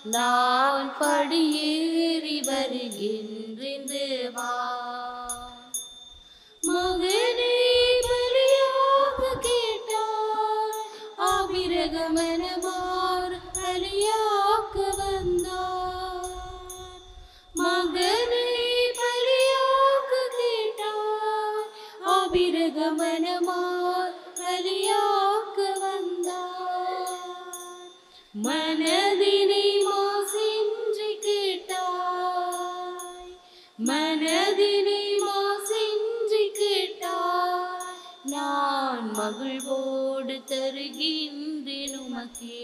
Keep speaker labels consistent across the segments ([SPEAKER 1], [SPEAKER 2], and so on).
[SPEAKER 1] நான் படியேறி வருகின்றிந்து வா மகனே பலியாக கேட்டார் ஆபிரகமனமார் பலியாக்க வந்தார் மகனே பலியாக கேட்டார் ஆபிரகமனமார் பலியாக்க வந்தார் மனதினை மாசின்றி கேட்டாய் மனதினை மாசின்றி கேட்டாய் நான் மகிழ்வோடு தருகின்றேன் உமக்கே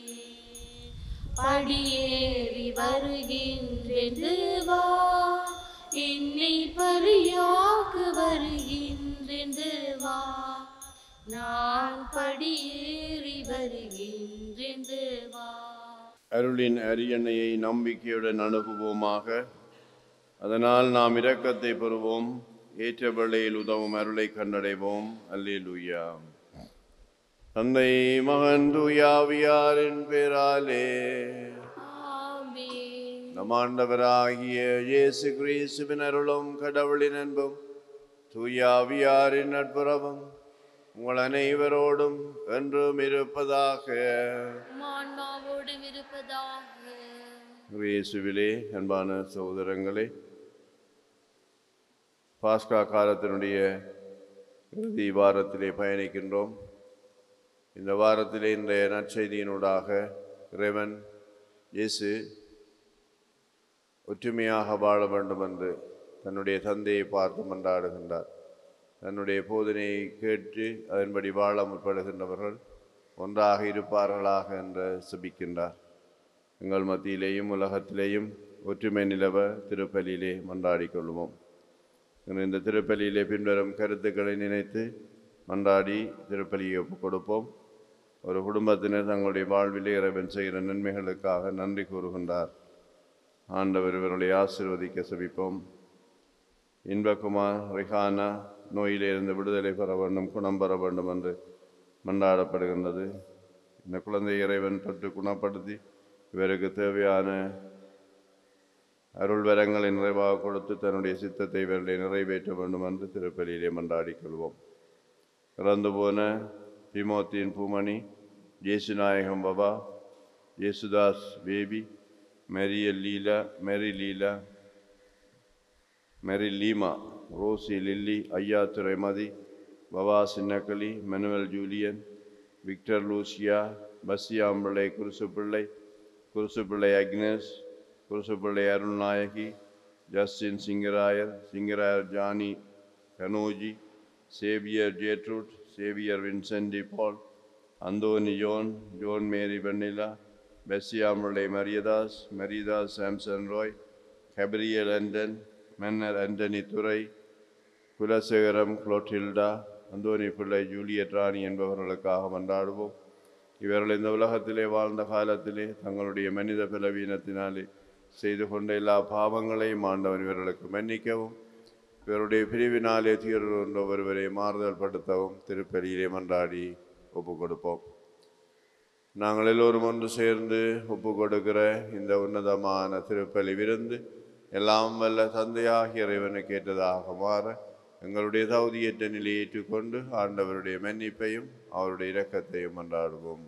[SPEAKER 1] படியேறி வருகின்றேன் தேவா என்னை பரியாக வருகின்றேன் தேவா நான் படியேறி வருகின்றேன் தேவா
[SPEAKER 2] அருளின் அரியணையை நம்பிக்கையுடன் அணுகுவோமாக அதனால் நாம் இரக்கத்தை பெறுவோம் ஏற்ற வேளையில் உதவும் அருளை கண்டடைவோம் அல்லேலூயா தந்தை மகன் தூயாவியாரின் பேராலே
[SPEAKER 1] ஆமென்
[SPEAKER 2] நம் ஆண்டவராகிய இயேசு கிறிஸ்துவின் அருளும் கடவுளின் அன்பும் தூயாவியாரின் நட்புறவும் உங்கள் அனைவரோடும் என்றும் இருப்பதாக
[SPEAKER 1] மான்மாவோடு இருப்பதாக
[SPEAKER 2] இயேசுவிலே அன்பான சகோதரங்களே பாஸ்கா காலத்தினுடைய இறுதி வாரத்திலே பயணிக்கின்றோம் இந்த வாரத்திலே இன்றைய நற்செய்தியினூடாக இறைவன் இயேசு ஒற்றுமையாக வாழ வேண்டும் என்று தன்னுடைய தந்தையை பார்த்து மன்றாடுகின்றார் தன்னுடைய போதனையை கேட்டு அதன்படி வாழ முற்படுகின்றவர்கள் ஒன்றாக இருப்பார்களாக என்று சுபிக்கின்றார் எங்கள் மத்தியிலேயும் உலகத்திலேயும் ஒற்றுமை நிலவ திருப்பலியிலே மன்றாடிக் கொள்வோம் இன்று இந்த திருப்பலியிலே பின்வரும் கருத்துக்களை நினைத்து மன்றாடி திருப்பலியை ஒப்புக் கொடுப்போம் ஒரு குடும்பத்தினர் தங்களுடைய வாழ்விலே இறைவன் செய்கிற நன்மைகளுக்காக நன்றி கூறுகின்றார் ஆண்டவர் இவர்களை ஆசீர்வதிக்க செபிப்போம் இன்பகுமார் ரிஹானா நோயிலிருந்து விடுதலை பெற வேண்டும் குணம் பெற வேண்டும் என்று மன்றாடப்படுகின்றது இந்த குழந்தை இறைவன் தொட்டு குணப்படுத்தி இவருக்கு தேவையான அருள் வரங்களை நிறைவாக கொடுத்து தன்னுடைய சித்தத்தை இவர்களை நிறைவேற்ற வேண்டும் என்று திருப்பலியிலே மன்றாடிக் கொள்வோம் இறந்து போன திமோத்தியின் Poomani Jesunayagam Baba Jesudas Baby Muriel Leela Mary Leela Mary Leema Rosy Lily ஐயா Thuraimathi Bava Chinnakali Manuel Julian Victor Lucia Basiampillai Kurusupillai Kurusupillai Agnes Kurusupillai Arulnayagi Justin Singarayar Singarayar Johnny Kanoji Xavier Gertrude Xavier Vincenti Paul Anthony Joan Joan Mary Vennila Besiampillai Mariyadas Mariyadas Samson Roy Gabriel Anton Mannar Antony Durai Kulasekaram Clotilda Anthony Pillai Juliet Rani என்பவர்களுக்காக மன்றாடுவோம் இவர்கள் இந்த உலகத்திலே வாழ்ந்த காலத்திலே தங்களுடைய மனித பலவீனத்தினாலே செய்து கொண்ட எல்லா பாவங்களையும் ஆண்டவன் இவர்களுக்கு மன்னிக்கவும் இவருடைய பிரிவினாலே தீர்ந்த ஒருவரை மாறுதல் படுத்தவும் திருப்பலியிலே மன்றாடி ஒப்பு கொடுப்போம் நாங்கள் எல்லோரும் ஒன்று சேர்ந்து ஒப்பு கொடுக்கிற இந்த உன்னதமான திருப்பலி விருந்து எல்லாம் வல்ல தந்தையாகிய இறைவனை கேட்டதாக மாற எங்களுடைய தகுதியற்ற நிலையை ஏற்றுக்கொண்டு ஆண்டவருடைய மன்னிப்பையும் அவருடைய இரக்கத்தையும் கொண்டாடுவோம்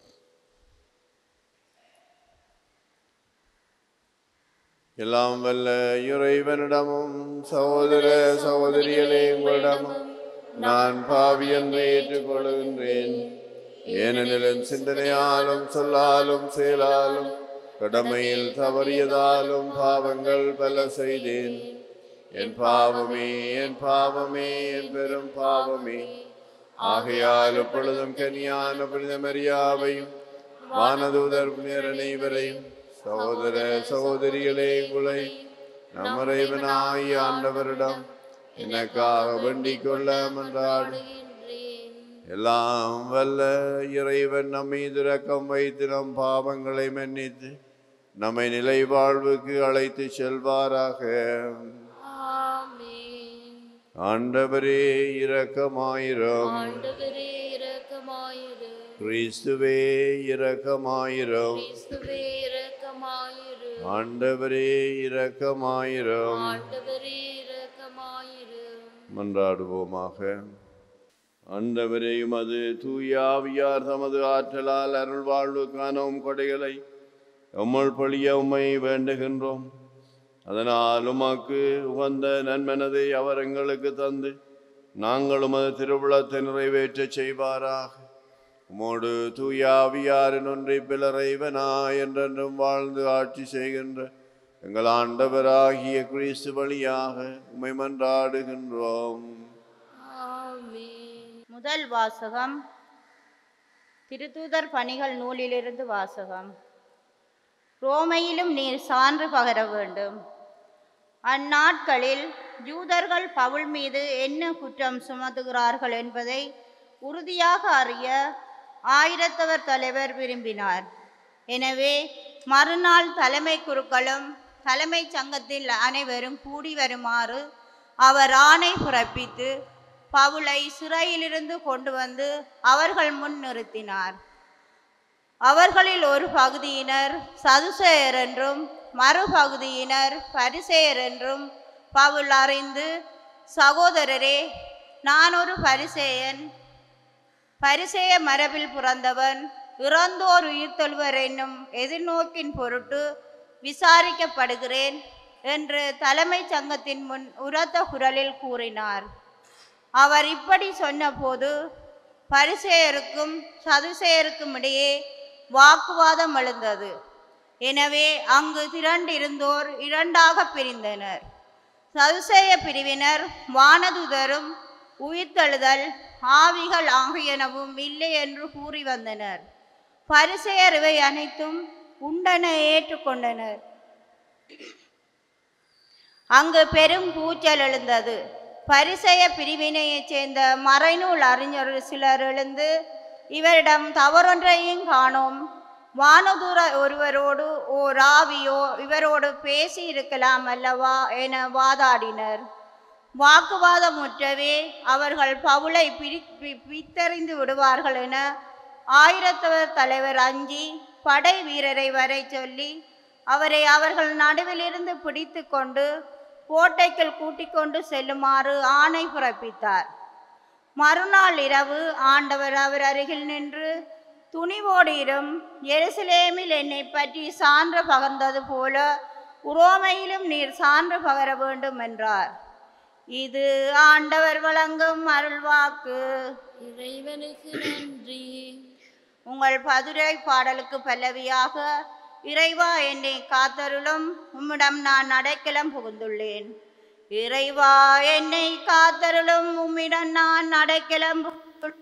[SPEAKER 2] எல்லாம் வல்ல இறைவனிடமும் சகோதர சகோதரிகளே உங்களிடமும் நான் பாவி என்று ஏற்றுக்கொள்கின்றேன் ஏனெனில் என் சிந்தனையாலும் சொல்லாலும் செயலாலும் கடமையில் தவறியதாலும் பாவங்கள் பல செய்தேன் என் பாவமே என் பாவமே என் பெரும் பாவமே ஆகையால் எப்பொழுதும் கனியான புனித மரியாவையும் வானதூதர் புனிதர் அனைவரையும் சகோதர சகோதரிகளே உங்களை நம்மறைவனாய் ஆண்டவரிடம் எனக்காக வேண்டிக் கொள்ள மன்றாடு எல்லாம் வல்ல இறைவன் நம்மை இரக்கம் வைத்து நம் பாவங்களை மன்னித்து நம்மை நிலை வாழ்வுக்கு அழைத்து செல்வாராக
[SPEAKER 1] ஆமென்
[SPEAKER 2] ஆண்டவரே இரக்கமாயிரும்
[SPEAKER 1] ஆண்டவரே இரக்கமாயிரு
[SPEAKER 2] கிறிஸ்துவே இரக்கமாயிரும்
[SPEAKER 1] கிறிஸ்துவே இரக்கமாயிரு இரக்கமாயிரு
[SPEAKER 2] ஆண்டவரே இரக்கமாயிரம்
[SPEAKER 1] ஆண்டவரே இரக்கமாயிரு
[SPEAKER 2] மன்றாடுவோமாக ஆண்டவரே உமது தூயாவியார் தமது ஆற்றலால் அருள் வாழ்வுக்கான உம் கொடைகளை எம்முள் பொழிய உம்மை வேண்டுகின்றோம் அதனால் உமக்கு உகந்த நன்மனதை அவர் எங்களுக்கு தந்து நாங்கள் உமது திருவிழத்தை நிறைவேற்றச் செய்வாராக உமோடு தூயாவியாரின் ஒன்றை பிளறைவனா என்றென்றும் வாழ்ந்து ஆட்சி செய்கின்ற எங்கள் ஆண்டவராகிய கிறிஸ்து வழியாக உம்மை மன்றாடுகின்றோம்
[SPEAKER 1] ஆமென்
[SPEAKER 3] முதல் வாசகம் திருத்தூதர் பணிகள் நூலிலிருந்து வாசகம் ரோமையிலும் நீர் சான்று பகர வேண்டும் அந்நாட்களில் யூதர்கள் பவுல் மீது என்ன குற்றம் சுமத்துகிறார்கள் என்பதை உறுதியாக அறிய ஆயிரத்தவர் தலைவர் விரும்பினார் எனவே மறுநாள் தலைமை குருக்களும் தலைமைச் சங்கத்தில் அனைவரும் கூடி வருமாறு அவர் ஆணை பிறப்பித்து பவுலை சிறையிலிருந்து கொண்டு வந்து அவர்கள் முன் நிறுத்தினார் அவர்களில் ஒரு பகுதியினர் சதுசேயர் என்றும் மறுபகுதியினர் பரிசேயர் என்றும் பவுல் அறிந்து சகோதரரே நான் ஒரு பரிசேயன் பரிசேய மரபில் பிறந்தவன் இறந்தோர் உயிர்த்தொழுவர் என்னும் எதிர்நோக்கின் பொருட்டு விசாரிக்கப்படுகிறேன் என்று தலைமைச் சங்கத்தின் முன் உரத்த குரலில் கூறினார் அவர் இப்படி சொன்னபோது பரிசேயருக்கும் சதுசேயருக்கும் இடையே வாக்குவாதம் எழுந்தது எனவே அங்கு திரண்டிருந்தோர் இரண்டாக பிரிந்தனர் சதுசேய பிரிவினர் வானதுதரும் உயிர்த்தெழுதல் ஆவிகள் ஆகியனவும் இல்லை என்று கூறி வந்தனர் பரிசேயர் இவை அனைத்தும் உண்டென ஏற்றுக்கொண்டனர் அங்கு பெரும் கூச்சல் எழுந்தது பரிசெய பிரிவினையைச் சேர்ந்த மறைநூல் அறிஞர் சிலர் எழுந்து இவரிடம் தவறொன்றையும் காணோம் வானதூர ஒருவரோடு ஓர் ஆவியோ இவரோடு பேசி இருக்கலாம் அல்லவா என வாதாடினர் வாக்குவாதமுற்றவே அவர்கள் பவுலை பிரி பி- பித்தறிந்து விடுவார்கள் என ஆயிரத்தவர் தலைவர் அஞ்சி படை வீரரை வரை சொல்லி அவரை அவர்கள் நடுவிலிருந்து பிடித்து கொண்டு கோட்டைக்குள் கூட்டிக் கொண்டு செல்லுமாறு ஆணை பிறப்பித்தார் மறுநாள் இரவு ஆண்டவர் அவர் அருகில் நின்று துணிவோடு இரும் எருசலேமில் என்னை பற்றி சான்று பகர்ந்தது போல உரோமையிலும் நீர் சான்று பகர வேண்டும் என்றார் இது ஆண்டவர் வழங்கும் அருள்வாக்கு
[SPEAKER 1] இறைவனுக்கு நன்றி
[SPEAKER 3] உங்கள் பதுரை பாடலுக்கு பல்லவியாக இறைவா என்னை காத்தருளும் உம்மிடம் நான் அடைக்கலம் புகுந்துள்ளேன் இறைவா என்னை காத்தருளும் உம்மிடம் நான் அடைக்கலம் புகுந்துள்ளேன்.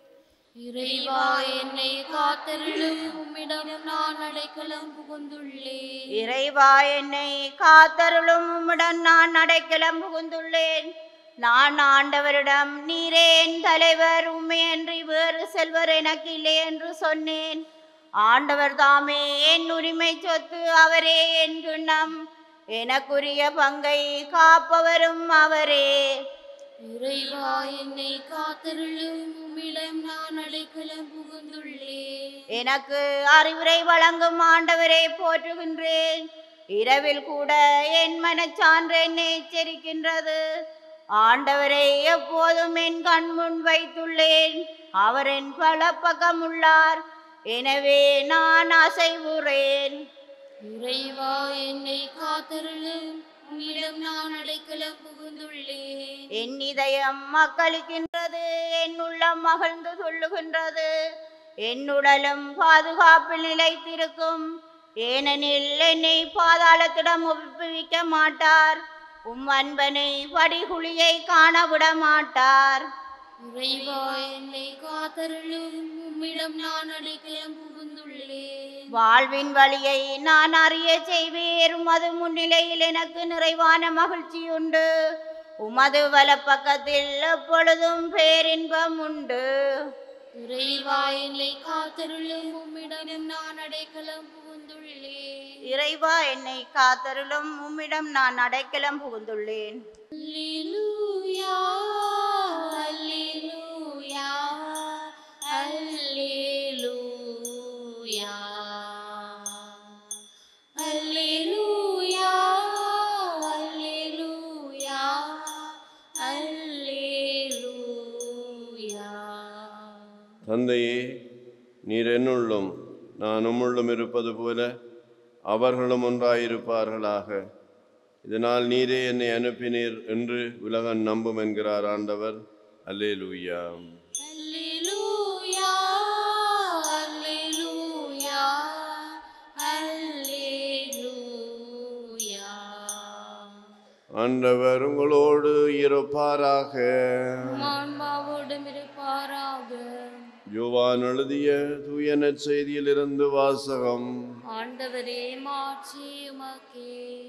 [SPEAKER 1] இறைவா என்னை காத்தருளும் உம்மிடம் நான் அடைக்கலம் புகுந்துள்ளேன்
[SPEAKER 3] இறைவா என்னை காத்தருளும் உம்மிடம் நான் அடைக்கலம் புகுந்துள்ளேன் நான் ஆண்டவரிடம் நீரே என் தலைவர் உண்மையன்றி வேறு செல்வர் எனக்கு இல்லை என்று சொன்னேன் ஆண்டவர் தாமே என் உரிமை சொத்து அவரே என் கிண்ணம் எனக்குரிய பங்கை காப்பவரும் அவரே
[SPEAKER 1] இறைவா என்னை காத்தருளும் உம்மிடம் நான் அடைக்கலம் புகுந்துள்ளேன்
[SPEAKER 3] எனக்கு அறிவுரை வழங்கும் ஆண்டவரை போற்றுகின்றேன் இரவில் கூட என் மனச்சான்று என்னை எச்சரிக்கின்றது ஆண்டவரை எப்போதும் என் கண் முன் வைத்துள்ளேன் அவர் என் பல பக்கம் உள்ளார் எனவே நான் அசைவுறேன்
[SPEAKER 1] இறைவா என்னை காத்தருளும் உம்மிடம் நான் அடைக்கலம் புகுந்துள்ளேன்
[SPEAKER 3] என் இதயம் மக்களிக்கின்றது என் உள்ளம் மகிழ்ந்து சொல்லுகின்றது என் உடலும் பாதுகாப்பில் நிலைத்திருக்கும் ஏனெனில் என்னை பாதாளத்திடம் ஒப்புவிக்க மாட்டார் உம் அன்பனை படிகுழியை காண விட மாட்டார்
[SPEAKER 1] இறைவா என்னை காத்தருளும் உம்மிடம் நான் அடைக்கலம் புகுந்துள்ளேன்
[SPEAKER 3] வாழ்வின் வழியை நான் அறிய செய்வேர் உமது முன்னிலையில் எனக்கு நிறைவான மகிழ்ச்சி உண்டு உமது வலப்பக்கத்தில் எப்பொழுதும் பேரின்பம் உண்டு
[SPEAKER 1] இறைவா என்னை காத்தருளும் உம்மிடம் நான் அடைக்கலம் புகுந்துள்ளேன்
[SPEAKER 3] இறைவா என்னை காத்தருளும் உம்மிடம் நான் அடைக்கலம் புகுந்துள்ளேன்
[SPEAKER 1] அல்லேலூயா அல்லேலூயா அல்லேலூயா
[SPEAKER 2] தந்தையே நீர் என்னுள்ளும் நான் உம்முள்ளும் இருப்பது போல அவர்களும் ஒன்றாயிருப்பார்களாக இதனால் நீரே என்னை அனுப்பினீர் என்று உலகம் நம்பும் என்கிறார் ஆண்டவர் அல்லேலூயா
[SPEAKER 1] அல்லேலூயா அல்லேலூயா அல்லேலூயா
[SPEAKER 2] ஆண்டவர் உங்களோடு இருப்பாராக
[SPEAKER 1] ஆன்மாவோடும் இருப்பாராக
[SPEAKER 2] யோவான் எழுதிய தூய நற்செய்தியிலிருந்து வாசகம்
[SPEAKER 1] ஆண்டவரே மாட்சி உமக்கே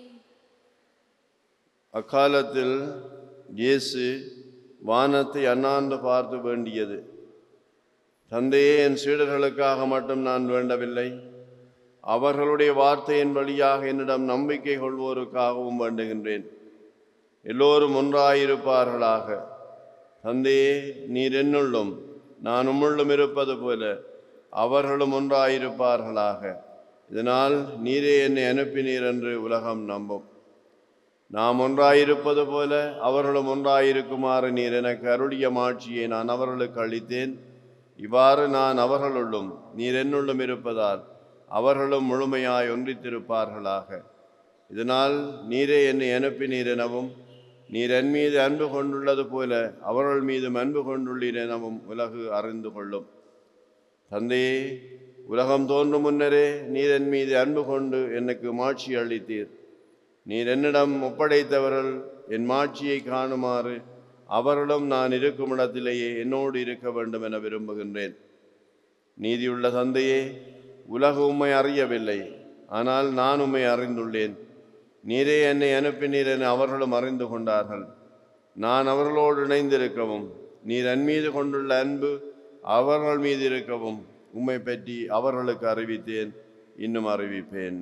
[SPEAKER 2] அக்காலத்தில் இயேசு வானத்தை அண்ணாந்து பார்த்து வேண்டியது தந்தையே என் சீடர்களுக்காக மட்டும் நான் வேண்டவில்லை அவர்களுடைய வார்த்தையின் வழியாக என்னிடம் நம்பிக்கை கொள்வோருக்காகவும் வேண்டுகின்றேன் எல்லோரும் ஒன்றாயிருப்பார்களாக தந்தையே நீர் என்னுள்ளும் நான் உம்முள்ளும் இருப்பது போல அவர்களும் ஒன்றாயிருப்பார்களாக இதனால் நீரே என்னை அனுப்பினீர் என்று உலகம் நம்பும் நாம் ஒன்றாயிருப்பது போல அவர்களும் ஒன்றாயிருக்குமாறு நீர் எனக்கு அருளிய மாட்சியை நான் அவர்களுக்கு அளித்தேன் இவ்வாறு நான் அவர்களுள்ளும் நீர் என்னுள்ளும் இருப்பதால் அவர்களும் முழுமையாய் ஒன்றித்திருப்பார்களாக இதனால் நீரே என்னை அனுப்பினீர் எனவும் நீர் என் மீது அன்பு கொண்டுள்ளது போல அவர்கள் மீதும் அன்பு கொண்டுள்ளீர் எனவும் உலகு அறிந்து கொள்ளும் தந்தையே உலகம் தோன்றும் முன்னரே நீர் என் மீது அன்பு கொண்டு எனக்கு மாட்சி அளித்தீர் நீர் என்னிடம் ஒப்படைத்தவர்கள் என் மாட்சியை காணுமாறு அவர்களும் நான் இருக்கும் இடத்திலேயே என்னோடு இருக்க வேண்டும் என விரும்புகின்றேன் நீதியுள்ள தந்தையே உலக உம்மை அறியவில்லை ஆனால் நான் உம்மை அறிந்துள்ளேன் நீரே என்னை அனுப்பினீர் என அவர்களும் அறிந்து கொண்டார்கள் நான் அவர்களோடு இணைந்திருக்கவும் நீர் என் மீது கொண்டுள்ள அன்பு அவர்கள் மீது இருக்கவும் உம்மை பற்றி அவர்களுக்கு அறிவித்தேன் இன்னும் அறிவிப்பேன்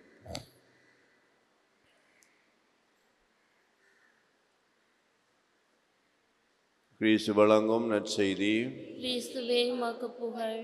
[SPEAKER 2] கிறிஸ்து வழங்கும் நற்செய்தி
[SPEAKER 1] கிறிஸ்துவே உமக்கு புகழ்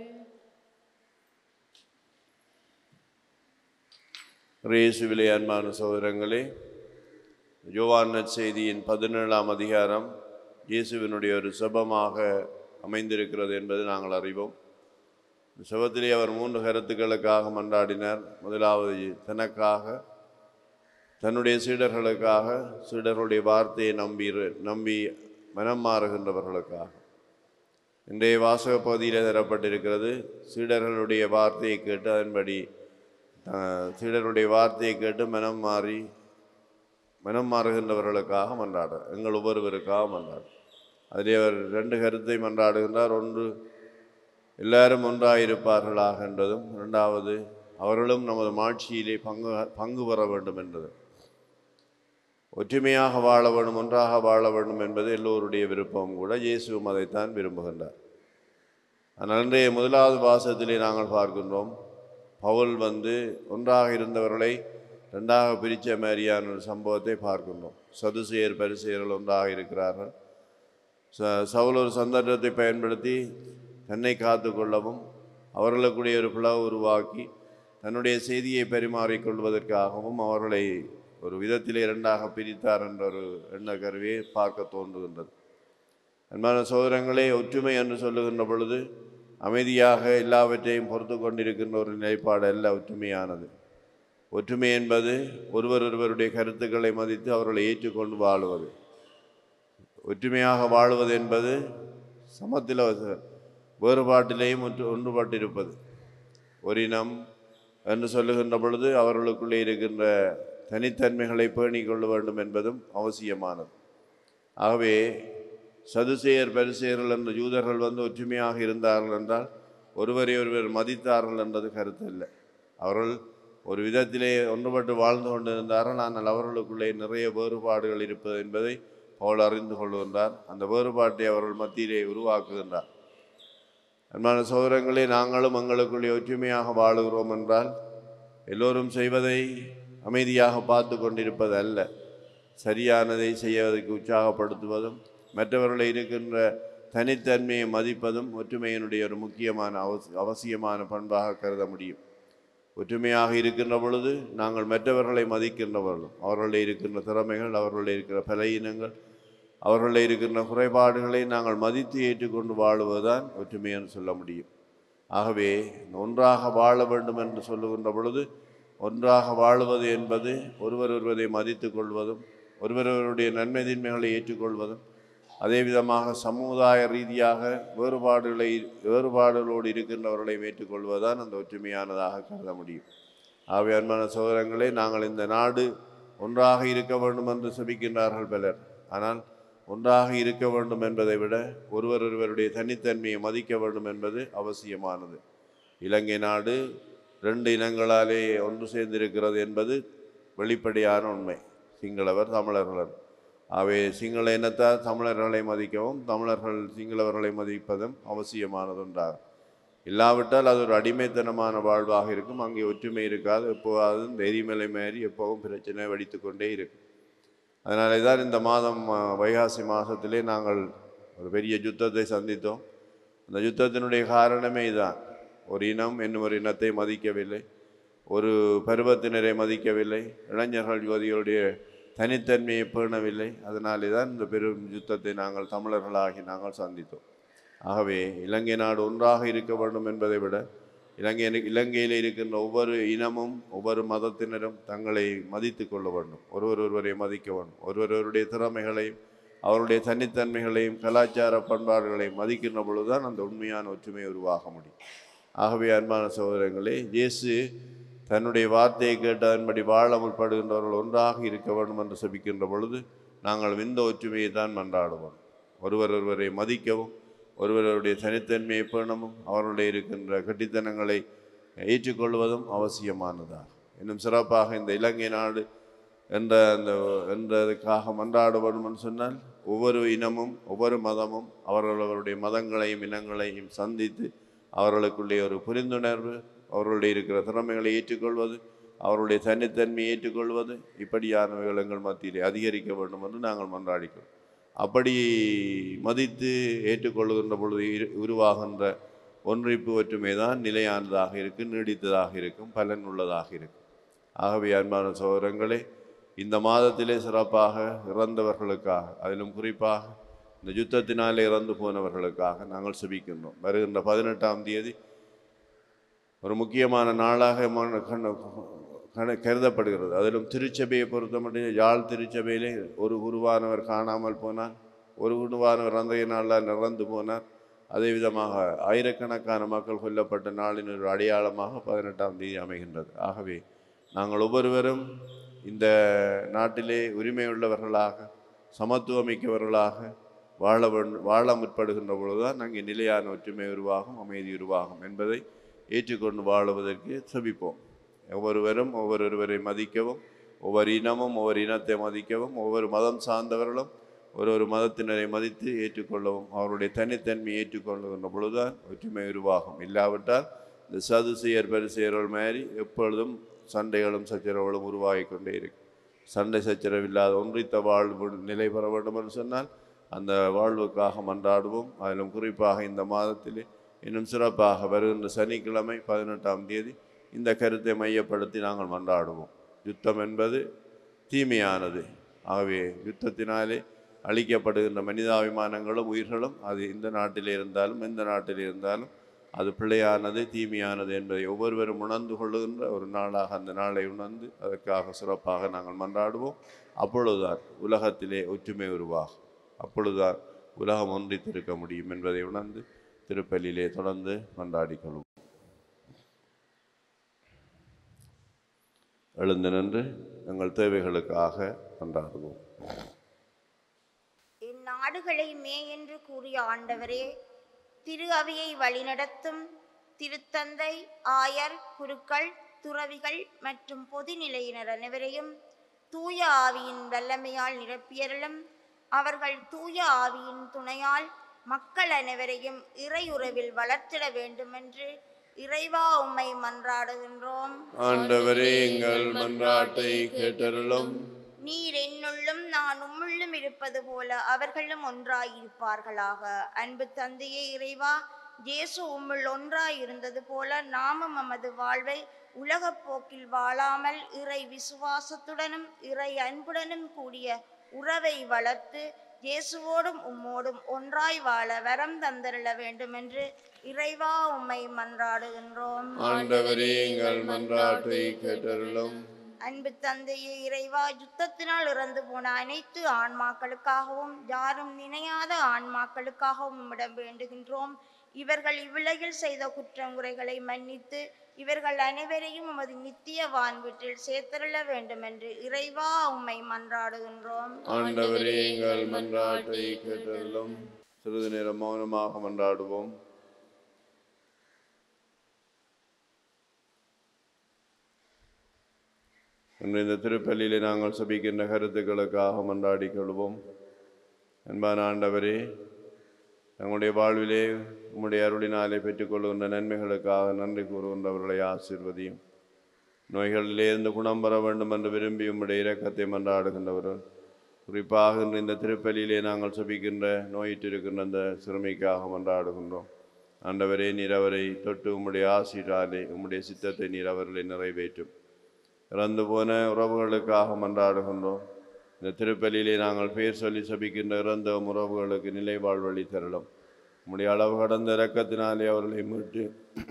[SPEAKER 2] ரேசுவிலே அன்பான சகோதரங்களே யோவான் நற்செய்தியின் பதினேழாம் அதிகாரம் இயேசுவினுடைய ஒரு செபமாக அமைந்திருக்கிறது என்பது நாங்கள் அறிவோம் இந்த செபத்திலே அவர் மூன்று கருத்துக்களுக்காக மன்றாடினார் முதலாவது தனக்காக தன்னுடைய சீடர்களுக்காக சீடர்களுடைய வார்த்தையை நம்பி நம்பி மனம் மாறுகின்றவர்களுக்காக இன்றைய வாசக பகுதியில் தரப்பட்டிருக்கிறது சீடர்களுடைய வார்த்தையை கேட்டு அதன்படி அஹ், சீடருடைய வார்த்தையை கேட்டு மனம் மாறி மனம் மாறுகின்றவர்களுக்காக மன்றாட எங்கள் ஒவ்வொருவருக்காக மன்றாட அதிலே அவர் ரெண்டு கருத்தை மன்றாடுகின்றார் ஒன்று எல்லாரும் ஒன்றாயிருப்பார்களாக என்பதும் இரண்டாவது அவர்களும் நமது மாட்சியிலே பங்கு பங்கு பெற வேண்டும் என்பதும் ஒற்றுமையாக வாழ வேண்டும் ஒன்றாக வாழ வேண்டும் என்பது எல்லோருடைய விருப்பம் கூட இயேசுவும் அதைத்தான் விரும்புகின்றார் ஆனால் இன்றைய முதலாவது வாசத்திலே நாங்கள் பார்க்கின்றோம் பவுல் வந்து ஒன்றாக இருந்தவர்களை ரெண்டாக பிரித்த மாதிரியான ஒரு சம்பவத்தை பார்க்கின்றோம் சதுசேயர் பரிசெயர்கள் ஒன்றாக இருக்கிறார்கள் ச சவுல் ஒரு சந்தர்ப்பத்தை பயன்படுத்தி தன்னை காத்து கொள்ளவும் அவர்களுக்குடைய ஒரு பிளவு உருவாக்கி தன்னுடைய செய்தியை பரிமாறிக்கொள்வதற்காகவும் அவர்களை ஒரு விதத்திலே இரண்டாக பிரித்தார் என்ற ஒரு எண்ண கருவியை பார்க்க தோன்றுகின்றது அன்பான சோதரங்களே ஒற்றுமை என்று சொல்லுகின்ற பொழுது அமைதியாக எல்லாவற்றையும் பொறுத்து கொண்டிருக்கின்ற ஒரு நிலைப்பாடு அல்ல ஒற்றுமையானது ஒற்றுமை என்பது ஒருவர் ஒருவருடைய கருத்துக்களை மதித்து அவர்களை ஏற்றுக்கொண்டு வாழுவது ஒற்றுமையாக வாழ்வது என்பது சமத்தில் வேறுபாட்டிலேயும் ஒன்று ஒன்றுபட்டிருப்பது ஒரு இனம் என்று சொல்லுகின்ற பொழுது அவர்களுக்குள்ளே இருக்கின்ற தனித்தன்மைகளை பேணிக் கொள்ள வேண்டும் என்பதும் அவசியமானது ஆகவே சதுசேயர் பரிசேயர்கள் என்ற யூதர்கள் வந்து ஒற்றுமையாக இருந்தார்கள் என்றால் ஒருவரை ஒருவர் மதித்தார்கள் என்பது கருத்து இல்லை அவர்கள் ஒரு விதத்திலே ஒன்றுபட்டு வாழ்ந்து கொண்டிருந்தார்கள் ஆனால் அவர்களுக்குள்ளே நிறைய வேறுபாடுகள் இருப்பது என்பதை பவுல் அறிந்து கொள்கின்றார் அந்த வேறுபாட்டை அவர்கள் மத்தியிலே உருவாக்குகின்றார் அன்பான சோதரங்களே நாங்களும் எங்களுக்குள்ளே ஒற்றுமையாக வாழுகிறோம் என்றால் எல்லோரும் செய்வதை அமைதியாக பார்த்து கொண்டிருப்பது அல்ல சரியானதை செய்வதற்கு உற்சாகப்படுத்துவதும் மற்றவர்களை இருக்கின்ற தனித்தன்மையை மதிப்பதும் ஒற்றுமையினுடைய ஒரு முக்கியமான அவசி அவசியமான பண்பாக கருத முடியும் ஒற்றுமையாக இருக்கின்ற பொழுது நாங்கள் மற்றவர்களை மதிக்கின்றவர்களும் அவர்களுடைய இருக்கின்ற திறமைகள் அவர்களுடைய இருக்கிற பலகீனங்கள் அவர்களில் இருக்கின்ற குறைபாடுகளை நாங்கள் மதித்து ஏற்றுக்கொண்டு வாழுவதுதான் ஒற்றுமை என்று சொல்ல முடியும் ஆகவே இந்த ஒன்றாக வாழ வேண்டும் என்று சொல்லுகின்ற பொழுது ஒன்றாக வாழுவது என்பது ஒருவர் ஒருவரை மதித்து கொள்வதும் ஒருவருவருடைய நன்மை தீன்மைகளை ஏற்றுக்கொள்வதும் அதே விதமாக சமுதாய ரீதியாக வேறுபாடுகளை வேறுபாடுகளோடு இருக்கின்றவர்களை ஏற்றுக்கொள்வதுதான் அந்த ஒற்றுமையானதாக கருத முடியும் ஆகவே அன்பான சோதரங்களே நாங்கள் இந்த நாடு ஒன்றாக இருக்க வேண்டும் என்று செபிக்கின்றார்கள் பலர் ஆனால் ஒன்றாக இருக்க வேண்டும் என்பதை விட ஒருவர் ஒருவருடைய தனித்தன்மையை மதிக்க வேண்டும் என்பது அவசியமானது இலங்கை நாடு ரெண்டு இனங்களாலே ஒன்று சேர்ந்திருக்கிறது என்பது வெளிப்படையான உண்மை சிங்களவர் தமிழர்கள் அவை சிங்கள இனத்தார் தமிழர்களை மதிக்கவும் தமிழர்கள் சிங்களவர்களை மதிப்பதும் அவசியமானது ஒன்றாகும் இல்லாவிட்டால் அது ஒரு அடிமைத்தனமான வாழ்வாக இருக்கும் அங்கே ஒற்றுமை இருக்காது எப்போவாவது இந்த எரிமலை மாறி எப்போவும் பிரச்சனை வெடித்து கொண்டே இருக்கும் அதனாலே தான் இந்த மாதம் ஆ, வைகாசி மாதத்திலே நாங்கள் ஒரு பெரிய யுத்தத்தை சந்தித்தோம் அந்த யுத்தத்தினுடைய காரணமே இதுதான் ஒரு இனம் இன்னும் ஒரு இனத்தை மதிக்கவில்லை ஒரு பருவத்தினரை மதிக்கவில்லை இளைஞர்கள் யுவதிகளுடைய தனித்தன்மையை பேணவில்லை அதனாலே தான் இந்த பெரும் யுத்தத்தை நாங்கள் தமிழர்களாகி நாங்கள் சந்தித்தோம் ஆகவே இலங்கை நாடு ஒன்றாக இருக்க வேண்டும் என்பதை விட இலங்கை இலங்கையில் இருக்கின்ற ஒவ்வொரு இனமும் ஒவ்வொரு மதத்தினரும் தங்களை மதித்து கொள்ள வேண்டும் ஒருவர் ஒருவரை மதிக்க வேண்டும் ஒருவருடைய திறமைகளையும் அவருடைய தனித்தன்மைகளையும் கலாச்சார பண்பாடுகளையும் மதிக்கின்ற பொழுதுதான் அந்த உண்மையான ஒற்றுமை உருவாக முடியும் ஆகவே அன்பான சகோதரங்களே இயேசு தன்னுடைய வார்த்தையை கேட்டு அதன்படி வாழ முற்படுகின்றவர்கள் ஒன்றாக இருக்க வேண்டும் என்று செபிக்கின்ற பொழுது நாங்கள் இந்த ஒற்றுமையை தான் மன்றாடுவோம் ஒருவர் ஒருவரை மதிக்கவும் ஒருவருடைய தனித்தன்மையை பேணவும் அவர்களுடைய இருக்கின்ற கட்டித்தனங்களை ஏற்றுக்கொள்வதும் அவசியமானதாக இன்னும் சிறப்பாக இந்த இலங்கை நாடு என்ற அந்த என்றதுக்காக மன்றாட வேண்டும் என்று சொன்னால் ஒவ்வொரு இனமும் ஒவ்வொரு மதமும் அவர்களுடைய மதங்களையும் இனங்களையும் சந்தித்து அவர்களுக்குள்ளே ஒரு புரிந்துணர்வு அவர்களுடைய இருக்கிற திறமைகளை ஏற்றுக்கொள்வது அவருடைய தனித்தன்மையை ஏற்றுக்கொள்வது இப்படியானவைகள் எங்கள் மத்தியிலே அதிகரிக்க வேண்டும் என்று நாங்கள் மன்றாடிக்கிறோம் அப்படி மதித்து ஏற்றுக்கொள்கின்ற பொழுது இரு- உருவாகின்ற ஒன்றிப்பு ஒற்றுமை தான் நிலையானதாக இருக்கும் நீடித்ததாக இருக்கும் பலன் உள்ளதாக இருக்கும் ஆகவே அன்பான சோதரங்களே இந்த மாதத்திலே சிறப்பாக இறந்தவர்களுக்காக அதிலும் குறிப்பாக இந்த யுத்தத்தினாலே இறந்து போனவர்களுக்காக நாங்கள் செபிக்கின்றோம் வருகின்ற பதினெட்டாம் தேதி ஒரு முக்கியமான நாளாக மன- கண்ண- கண- கருதப்படுகிறது அதிலும் திருச்சபையை பொறுத்த மட்டும் யாழ் திருச்சபையிலே ஒரு குருவானவர் காணாமல் போனார் ஒரு குருவானவர் அந்தைய நாளில் இறந்து போனார் அதே விதமாக ஆயிரக்கணக்கான மக்கள் கொல்லப்பட்ட நாளின் ஒரு அடையாளமாக பதினெட்டாம் தேதி அமைகின்றது ஆகவே நாங்கள் ஒவ்வொருவரும் இந்த நாட்டிலே உரிமையுள்ளவர்களாக சமத்துவமிக்கவர்களாக வாழ வேண்டும் வாழ முற்படுகின்ற பொழுதுதான் அங்கே நிலையான ஒற்றுமை உருவாகும் அமைதி உருவாகும் என்பதை ஏற்றுக்கொண்டு வாழுவதற்கு செபிப்போம் ஒவ்வொருவரும் ஒவ்வொருவரை மதிக்கவும் ஒவ்வொரு இனமும் ஒவ்வொரு இனத்தை மதிக்கவும் ஒவ்வொரு மதம் சார்ந்தவர்களும் ஒரு ஒரு மதத்தினரை மதித்து ஏற்றுக்கொள்ளவும் அவருடைய தனித்தன்மையை ஏற்றுக்கொள்ளுகின்ற பொழுதுதான் ஒற்றுமை உருவாகும் இல்லாவிட்டால் இந்த சதுசெயர் பரிசெயர்கள் மாதிரி எப்பொழுதும் சண்டைகளும் சச்சரவுகளும் உருவாகி கொண்டே இருக்கும் சண்டை சச்சரவு இல்லாத ஒன்றித்த வாழ்வு நிலை பெற வேண்டும் என்று சொன்னால் அந்த வாழ்வுக்காக மன்றாடுவோம் அதிலும் குறிப்பாக இந்த மாதத்திலே இன்னும் சிறப்பாக வருகின்ற சனிக்கிழமை பதினெட்டாம் தேதி இந்த கருத்தை மையப்படுத்தி நாங்கள் மன்றாடுவோம் யுத்தம் என்பது தீமையானது ஆகவே யுத்தத்தினாலே அழிக்கப்படுகின்ற மனிதாபிமானங்களும் உயிர்களும் அது இந்த நாட்டில் இருந்தாலும் எந்த நாட்டில் இருந்தாலும் அது பிழையானது தீமையானது என்பதை ஒவ்வொருவரும் உணர்ந்து கொள்ளுகின்ற ஒரு நாளாக அந்த நாளை உணர்ந்து அதற்காக சிறப்பாக நாங்கள் மன்றாடுவோம் அப்பொழுதுதான் உலகத்திலே ஒற்றுமை உருவாகும் அப்பொழுதுதான் உலகம் ஒன்றித்திருக்க முடியும் என்பதை உணர்ந்து திருப்பலியிலே தொடர்ந்து மன்றாடிக் கொள்வோம் எழுந்து நின்று எங்கள் தேவைகளுக்காக மன்றாடுவோம்
[SPEAKER 3] இந்நாடுகளை மே என்று கூறிய ஆண்டவரே திரு அவையை வழிநடத்தும் திருத்தந்தை ஆயர் குருக்கள் துறவிகள் மற்றும் பொதுநிலையினர் அனைவரையும் தூய ஆவியின் வல்லமையால் நிரப்பியருளும் அவர்கள் தூய ஆவியின் துணையால் மக்கள் அனைவரையும் இறையுறவில் வளர்த்திட வேண்டுமென்று இறைவா உம்மை மன்றாடுகின்றோம்
[SPEAKER 2] ஆண்டவரே எங்கள் மன்றாட்டை கேட்டருளும்
[SPEAKER 3] நீர் என்னுள்ளும் நான் உம்முள்ளும் இருப்பது போல அவர்களும் ஒன்றாயிருப்பார்களாக அன்பு தந்தையே இறைவா இயேசு உம்முள் ஒன்றாயிருந்தது போல நாமும் நமது வாழ்வை உலகப் போக்கில் வாழாமல் இறை விசுவாசத்துடனும் இறை அன்புடனும் கூடிய உறவை வளர்த்து
[SPEAKER 4] இயேசுவோடும் உம்மோடும் ஒன்றாய் வாழ வரம் தந்தருள வேண்டுமென்று இறைவா உம்மை மன்றாடுகின்றோம்
[SPEAKER 2] ஆண்டவரே எங்கள் மன்றாட்டை கேட்டருளும்
[SPEAKER 4] அன்பு தந்தையே இறைவா யுத்தத்தினால் இறந்து போன அனைத்து ஆன்மாக்களுக்காகவும் யாரும் நினையாத ஆன்மாக்களுக்காகவும் உம்மிடம் வேண்டுகின்றோம் இவர்கள் இவ்வுலகில் செய்த குற்றங்குறைகளை மன்னித்து இவர்கள் அனைவரையும் உமது நித்திய வான்வீட்டில் சேர்த்தருள வேண்டுமென்று இறைவா உம்மை மன்றாடுகின்றோம்
[SPEAKER 2] ஆண்டவரே எங்கள் மன்றாட்டை கேட்டருளும் சிறிது நேரம் மௌனமாக மன்றாடுவோம் இன்று இந்த திருப்பலியிலே நாங்கள் சபிக்கின்ற கருத்துக்களுக்காக மன்றாடிக் கொள்வோம் அன்பான ஆண்டவரே தங்களுடைய வாழ்விலே உம்முடைய அருளினாலே பெற்றுக்கொள்கின்ற நன்மைகளுக்காக நன்றி கூறுகின்றவர்களை ஆசீர்வதியும் நோய்களிலிருந்து குணம் பெற வேண்டும் என்று விரும்பி உம்முடைய இரக்கத்தை மன்றாடுகின்றவர்கள் குறிப்பாக இன்று இந்த திருப்பலியிலே நாங்கள் சபிக்கின்ற நோயிட்டிருக்கின்ற அந்த சிறுமிக்காக மன்றாடுகின்றோம் ஆண்டவரே நீர் அவரை தொட்டு உம்முடைய ஆசீராலே உம்முடைய சித்தத்தை நீர் அவர்களை நிறைவேற்றும் இறந்து போன உறவுகளுக்காக மன்றாடுகின்றோம் இந்த திருப்பலியிலே நாங்கள் பேர் சொல்லி சபிக்கின்ற இறந்த உறவுகளுக்கு நிலை வாழ்வழி தரலும் உம்முடைய அளவு கடந்த இரக்கத்தினாலே அவர்களை மீட்டு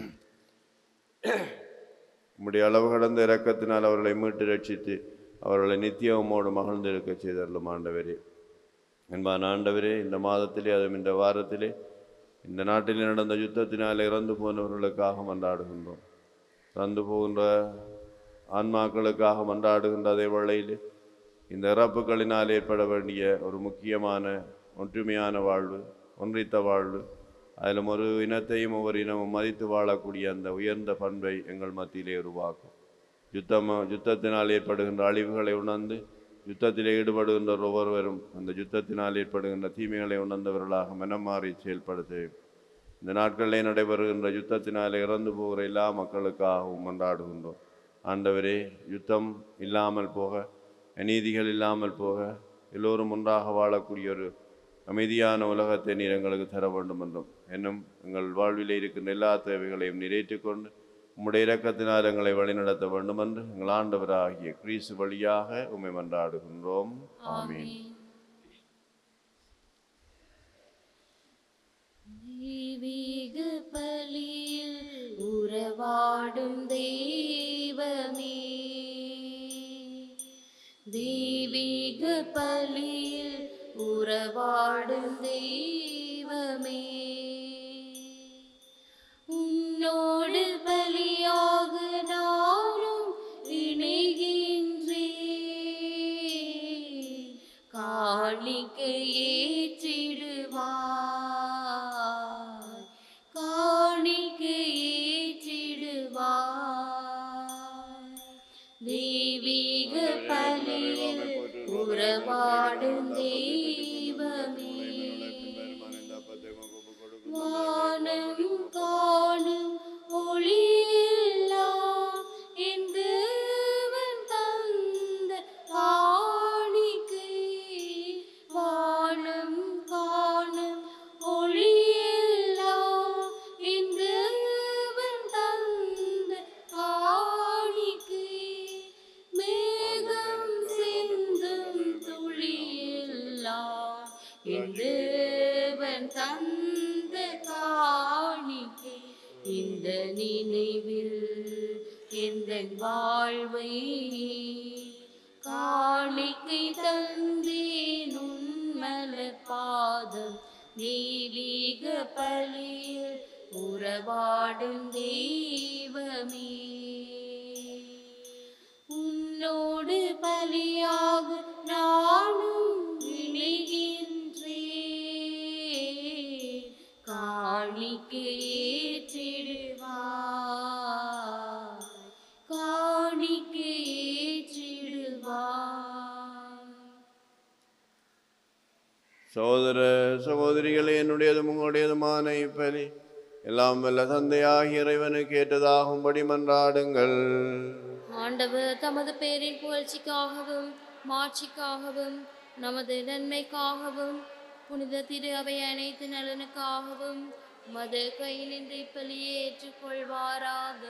[SPEAKER 2] உம்முடைய அளவு கடந்த இரக்கத்தினால் அவர்களை மீட்டு ரட்சித்து அவர்களை நித்தியமோடு மகிழ்ந்திருக்க செய்தருளும் ஆண்டவரே என்பான் ஆண்டவரே இந்த மாதத்திலே அதுவும் இந்த வாரத்திலே இந்த நாட்டில் நடந்த யுத்தத்தினால் இறந்து போனவர்களுக்காக மன்றாடுகின்றோம் இறந்து போகின்ற ஆன்மாக்களுக்காக மன்றாடுகின்ற அதே வேளையில் இந்த இறப்புகளினால் ஏற்பட வேண்டிய ஒரு முக்கியமான ஒற்றுமையான வாழ்வு ஒன்றித்த வாழ்வு அதிலும் ஒரு இனத்தையும் ஒவ்வொரு இனமும் மதித்து வாழக்கூடிய அந்த உயர்ந்த பண்பை எங்கள் மத்தியிலே உருவாக்கும் யுத்தம் யுத்தத்தினால் ஏற்படுகின்ற அழிவுகளை உணர்ந்து யுத்தத்திலே ஈடுபடுகின்ற ஒவ்வொருவரும் அந்த யுத்தத்தினால் ஏற்படுகின்ற தீமைகளை உணர்ந்தவர்களாக மனம் மாறி செயல்படுத்த இந்த நாட்களிலே நடைபெறுகின்ற யுத்தத்தினாலே இறந்து போகிற எல்லா மக்களுக்காகவும் கொண்டாடுகின்றோம் ஆண்டவரே யுத்தம் இல்லாமல் போக அநீதிகள் இல்லாமல் போக எல்லோரும் ஒன்றாக வாழக்கூடிய ஒரு அமைதியான உலகத்தை நீர் எங்களுக்கு தர வேண்டும் என்றும் என்னும் எங்கள் வாழ்விலே இருக்கின்ற எல்லா தேவைகளையும் நிறைவேற்றிக் கொண்டு உம்முடைய இரக்கத்தினால் எங்களை வழிநடத்த வேண்டும் என்று எங்கள் ஆண்டவராகிய கிறிஸ்து வழியாக உம்மை மன்றாடுகின்றோம் ஆமீன்
[SPEAKER 1] தெய்வீக பலியில் உறவாடும் தெய்வமே தெய்வீக பலியில் உறவாடும் தெய்வமே உன்னோடு பலியாக நானும் இணைகின்றேன் காணிக்கை ஏற்றிடுவாய் காணிக்கை ஏற்றிடுவாய் தெய்வீக பலியில் உறவாடும் தெய்வமே வானம் காணும் ஒளியெல்லாம் என் தேவன் தந்த காணிக்கை வானம் காணும் ஒளியெல்லாம் என் தேவன் தந்த காணிக்கை மேகம் சிந்தும் துளியெல்லாம் என் தேவன் தந்த காணிக்கை இந்த நினைவில் எந்த வாழ்வை காணிக்கை தந்தேன் உன்மலர் பாதம் தெய்வீக பலியில் உறவாடும் தெய்வமே உன்னோடு பலியாக நானும் இணைகின்றேன் காணிக்கை ஏற்றிடுவார் காணிக்கை ஏற்றிடுவார்
[SPEAKER 2] சகோதர சகோதரிகளே என்னுடையதும் உங்களுடையதுமான இப்பலி எல்லாம் வல்ல தந்தையாகிய இறைவனுக்கு ஏற்றதாகும்படி மன்றாடுங்கள்
[SPEAKER 1] ஆண்டவர் தமது பேரின் புகழ்ச்சிக்காகவும் மாட்சிக்காகவும் நமது நன்மைக்காகவும் புனித திரு அவை அனைத்து நலனுக்காகவும் மது கையினின்று இப்பலியை ஏற்றுக்கொள்வாராக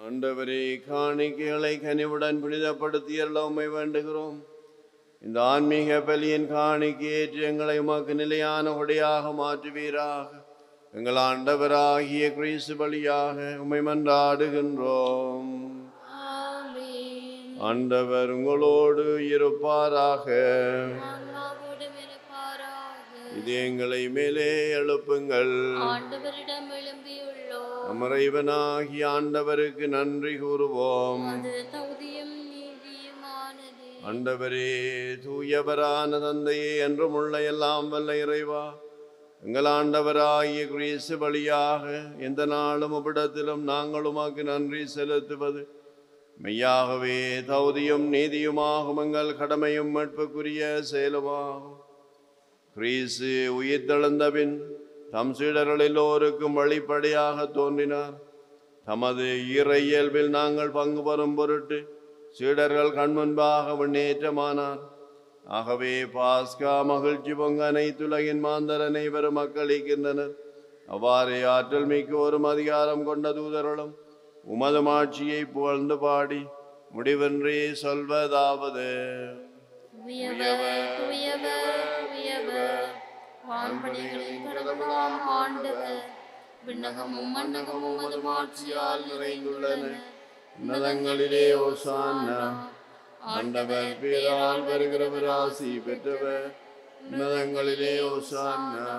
[SPEAKER 2] ஆண்டவரே காணிக்கைகளை கனிவுடன் புனிதப்படுத்தியல்ல உம்மை வேண்டுகிறோம் இந்த ஆன்மீக பலியின் காணிக்கையேற்று எங்களை உமக்கு நிலையான உடையாக மாற்றுவீராக எங்கள் ஆண்டவராகிய கிறிஸ்து பலியாக உம்மை மன்றாடுகின்றோம்
[SPEAKER 1] ஆமென்
[SPEAKER 2] ஆண்டவர் உங்களோடு இருப்பாராக
[SPEAKER 1] ஆன்மாவோடும் இருப்பாராக
[SPEAKER 2] இது எங்களை மேலே எழுப்புங்கள்
[SPEAKER 1] ஆண்டவரிடம் எழும்பியுள்ளோம்
[SPEAKER 2] நம்ம இறைவனாகிய ஆண்டவருக்கு நன்றி கூறுவோம்
[SPEAKER 1] அது தகுதியும் நீதியுமானது
[SPEAKER 2] ஆண்டவரே தூயவரான தந்தையே என்றும் உள்ள எல்லாம் வல்ல இறைவா எங்கள் ஆண்டவராகிய கிறிஸ்து வழியாக எந்த நாளும் உபிடத்திலும் நாங்கள் உமக்கு நன்றி செலுத்துவது மெய்யாகவே தகுதியும் நீதியுமாகும் எங்கள் கடமையும் மீட்புக்குரிய செயலுமாகும் கிறிஸ்து உயிர்த்தெழுந்த பின் தம் சீடர்கள் எல்லோருக்கும் வழிப்படையாக தோன்றினார் தமது இறை இயல்பில் நாங்கள் பங்கு பெறும் பொருட்டு சீடர்கள் கண்முன்பாக முன்னேற்றமானார் ஆகவே பாஸ்கா மகிழ்ச்சி பொங்க அனைத்துலகின் மாந்தர் அனைவரும் மக்களிக்கின்றனர் அவ்வாறே ஆற்றல் மிக்க ஒரு அதிகாரம் கொண்ட தூதர்களும் உமது மாட்சியை புகழ்ந்து பாடி முடிவின்றி சொல்வதாவது
[SPEAKER 1] உயவர் உயவர் உயவர் வான்படைகளின் கடவுளாம் ஆண்டவர் விண்ணகமும் மண்ணகமும் அது மாட்சியால் நிறைந்துள்ளன
[SPEAKER 2] உன்னதங்களிலே ஓசானா ஆண்டவர் பேரால் வருகிறவர் ஆசி பெற்றவர் உன்னதங்களிலே ஓசானா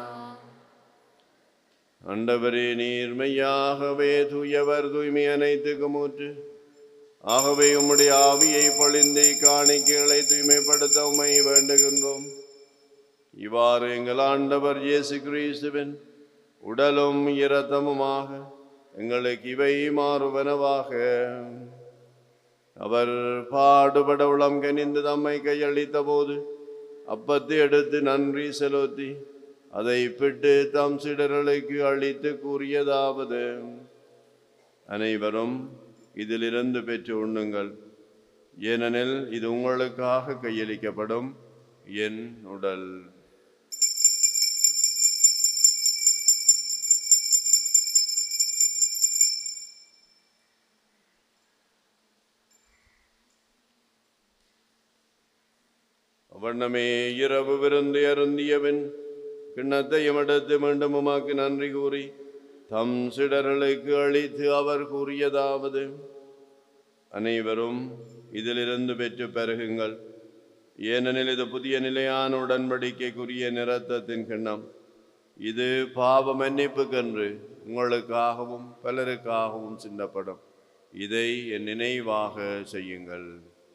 [SPEAKER 2] ஆண்டவரே நீர்மையாகவே தூயவர் தூய்மை அனைத்துக்கும் ஊற்று ஆகவே உம்முடைய ஆவியை பொழிந்து காணிக்கைகளை தூய்மைப்படுத்த உம்மை வேண்டுகின்றோம் இவ்வாறு எங்கள் ஆண்டவர் இயேசு கிறிஸ்துவின் உடலும் இரத்தமுமாக எங்களுக்கு இவை மாறுவனவாக அவர் பாடுபட உளம் கனிந்து தம்மை கையளித்த போது அப்பத்தை எடுத்து நன்றி செலுத்தி அதை பிட்டு தம் சிடர்களுக்கு அளித்து கூறியதாவது அனைவரும் இதிலிருந்து பெற்று உண்ணுங்கள் ஏனெனில் இது உங்களுக்காக கையளிக்கப்படும் என் உடல் வண்ணமே இரவு விருந்து அருந்தியவன் கிண்ணத்தையும் எடுத்து மீண்டும் உமாக்கு நன்றி கூறி தம் சிடர்களுக்கு அளித்து அவர் கூறியதாவது அனைவரும் இதிலிருந்து பெற்று பெருகுங்கள் ஏனெனில் இது புதிய நிலையான உடன்படிக்கைக்குரிய நிறத்தத்தின் கிண்ணம் இது பாவ மன்னிப்புக்கென்று உங்களுக்காகவும் பலருக்காகவும் சிந்தப்படும் இதை என் நினைவாக செய்யுங்கள்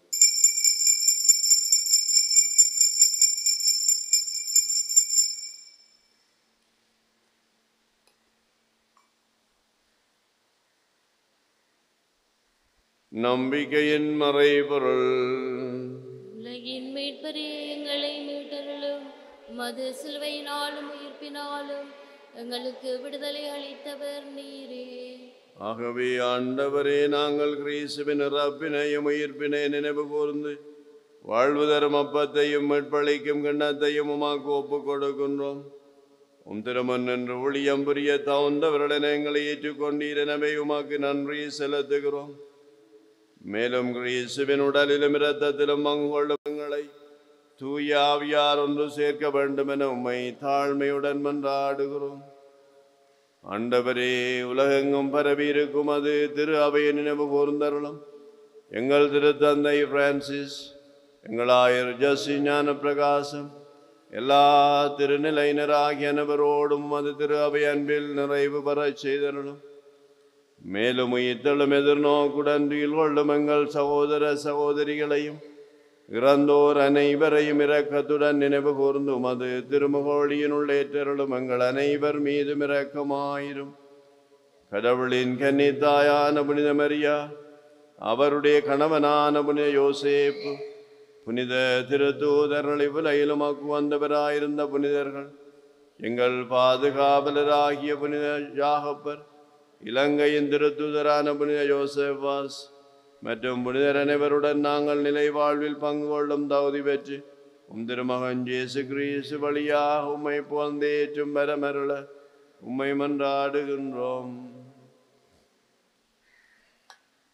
[SPEAKER 2] நம்பிக்கையின் மறைபொருள்
[SPEAKER 1] உலகின் மீட்பரே எங்களை மீட்டருளும் மது சிலுவையினாலும் உயிர்ப்பினாலும் எங்களுக்கு விடுதலை அளித்தவர் நீரே
[SPEAKER 2] ஆகவே ஆண்டவரே நாங்கள் கிறிஸ்துவின் இறப்பினையும் உயிர்ப்பினை நினைவு கூர்ந்து வாழ்வு தரும் அப்பத்தையும் மீட்பளிக்கும் கிண்ணத்தையும் உமாக்கு ஒப்புக் கொடுக்கின்றோம் உம் திருமன் என்று ஊழியம் புரிய தகுந்தவருடன் எங்களை ஏற்றுக்கொண்டீர் எனவே உமாக்கு நன்றி செலுத்துகிறோம் மேலும் கிறிஸ்துவின் உடலிலும் இரத்தத்திலும் பங்குகொள்ளும் எங்களை தூய ஆவியார் ஒன்று சேர்க்க வேண்டும் என உம்மை தாழ்மையுடன் மன்றாடுகிறோம் ஆண்டவரே உலகெங்கும் பரவி இருக்கும் அது திரு அவையை நினைவு கூர்ந்தருளும் எங்கள் திருத்தந்தை பிரான்சிஸ் எங்களாயர் ஜஸ்ஸி ஞான பிரகாசம் எல்லா திருநிலையினராகிய அனைவரோடும் அது திரு அவை அன்பில் நிறைவு பெறச் செய்தருளும் மேலும் உயிர்த்தெழும் எதிர்நோக்குடன் துயில் கொள்ளும் எங்கள் சகோதர சகோதரிகளையும் இறந்தோர் அனைவரையும் இரக்கத்துடன் நினைவு கூர்ந்தும் அது திருமுகோழியினுள் ஏற்றருளும் எங்கள் அனைவர் மீதும் இரக்கமாயிரும் கடவுளின் கன்னித்தாயான புனித மரியா அவருடைய கணவனான புனித யோசேப்பு புனித திருத்தூதர்கள் இவ்வுலகிலுமாக்கு வந்தவராயிருந்த புனிதர்கள் எங்கள் பாதுகாவலராகிய புனித யாகப்பர் இலங்கையின் திருத்தூதரான புனித யோசேவாஸ் மற்றும் புனிதர் அனைவருடன் நாங்கள் நிலை வாழ்வில் பங்கு கொள்ளும் தகுதி பெற்று உம் திருமகன் இயேசு கிறிஸ்து வழியாக உம்மை புகழ்ந்தேற்றும் வரமருள உம்மை மன்றாடுகின்றோம்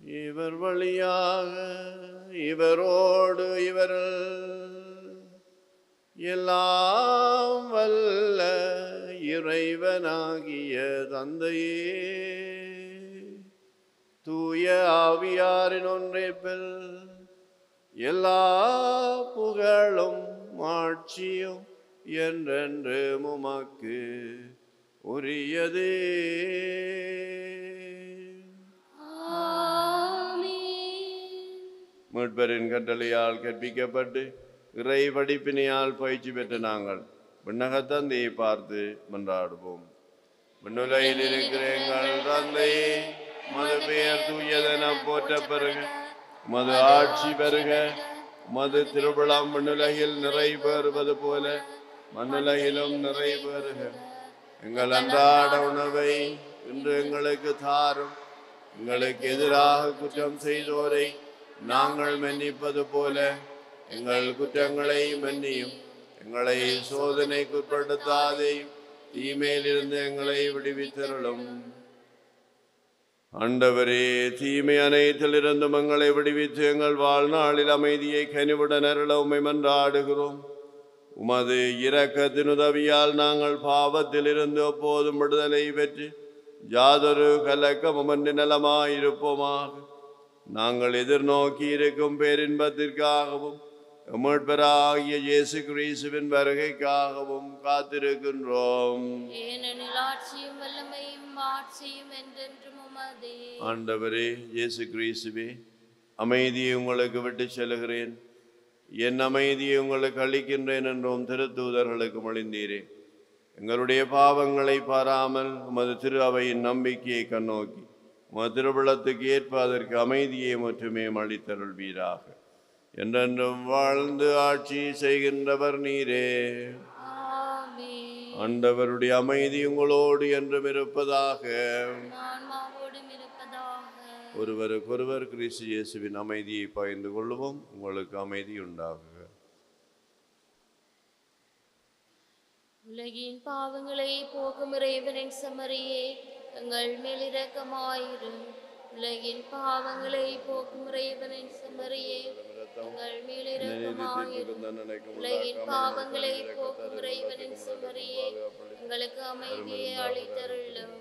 [SPEAKER 2] இவர் வழியாக இவரோடு இவர் எல்லாம் வல்ல இறைவனாகிய தந்தையே தூய ஆவியாரின் ஒன்றைப்பில் எல்லா புகழும் ஆட்சியும் என்றென்று உமக்கு உரியதே மீட்பரின் கட்டளையால் கற்பிக்கப்பட்டு இறை படிப்பினையால் பயிற்சி பெற்ற நாங்கள் விண்ணகத்தந்தையை பார்த்து மன்றாடுவோம் விண்ணுலையில் இருக்கிற எங்கள் தந்தையே மது பெயர் தூயதென போற்ற பெருக மது ஆட்சி பெருக மது திருவிழாம் விண்ணுலகில் நிறைவேறுவது போல மண்ணுலகிலும் நிறைவேறுக எங்கள் அன்றாட உணவை இன்று எங்களுக்கு தாரும் எங்களுக்கு எதிராக குற்றம் செய்தோரை நாங்கள் மன்னிப்பது போல எங்கள் குற்றங்களை மன்னியும் எங்களை சோதனைக்குட்படுத்தாதேயும் தீமையிலிருந்து எங்களை விடுவித்தருளும் ஆண்டவரே தீமை அனைத்திலிருந்தும் எங்களை விடுவித்து எங்கள் வாழ்நாளில் அமைதியை கனிவுடன் அருள உம்மை மன்றாடுகிறோம் உமது இரக்கத்தின் உதவியால் நாங்கள் பாவத்திலிருந்து எப்போதும் விடுதலை பெற்று யாதொரு கலக்கமுமன்றி நலமாயிருப்போமாக நாங்கள் எதிர்நோக்கி இருக்கும் பேரின்பத்திற்காகவும் மீட்பராகிய இயேசு கிறிஸ்துவின் வருகைக்காகவும் காத்திருக்கின்றோம்
[SPEAKER 1] ஏனெனில் ஆட்சியும் வல்லமையும் ஆட்சியும் என்றென்றும் உமதே
[SPEAKER 2] ஆண்டவரே இயேசு கிறிஸ்துவே அமைதியை உங்களுக்கு விட்டு செல்கிறேன் என் அமைதியை உங்களுக்கு அளிக்கின்றேன் என்றும் திருத்தூதர்களுக்கு மொழிந்தீரே எங்களுடைய பாவங்களை பாராமல் உமது திரு அவையின் நம்பிக்கையை கண்ணோக்கி உமது திருவிழத்துக்கு ஏற்ப அதற்கு அமைதியை மட்டுமே அளித்தருள்வீராக என்றென்றும் வாழ்ந்து ஆட்சி செய்கின்றவர் நீரே
[SPEAKER 1] ஆமென்
[SPEAKER 2] ஆண்டவருடைய அமைதி உங்களோடு என்றும் இருப்பதாக
[SPEAKER 1] ஆன்மாவோடும் இருப்பதாக
[SPEAKER 2] ஒருவருக்கொருவர் கிறிஸ்து இயேசுவின் அமைதியை பகிர்ந்து கொள்வோம் உங்களுக்கு அமைதி உண்டாகுக
[SPEAKER 1] உலகின் பாவங்களை போக்கும் இறைவனின் சமரியே எங்கள் மேல் இரக்கமாயிரும் உலகின் பாவங்களை போக்கும் இறைவனின் சமரியே எங்கள் மேல் இரக்கமாயிரும் உலகின் பாவங்களை போக்கும் இறைவனின் சமரியே எங்களுக்கு அமைதியை அளித்தருளும்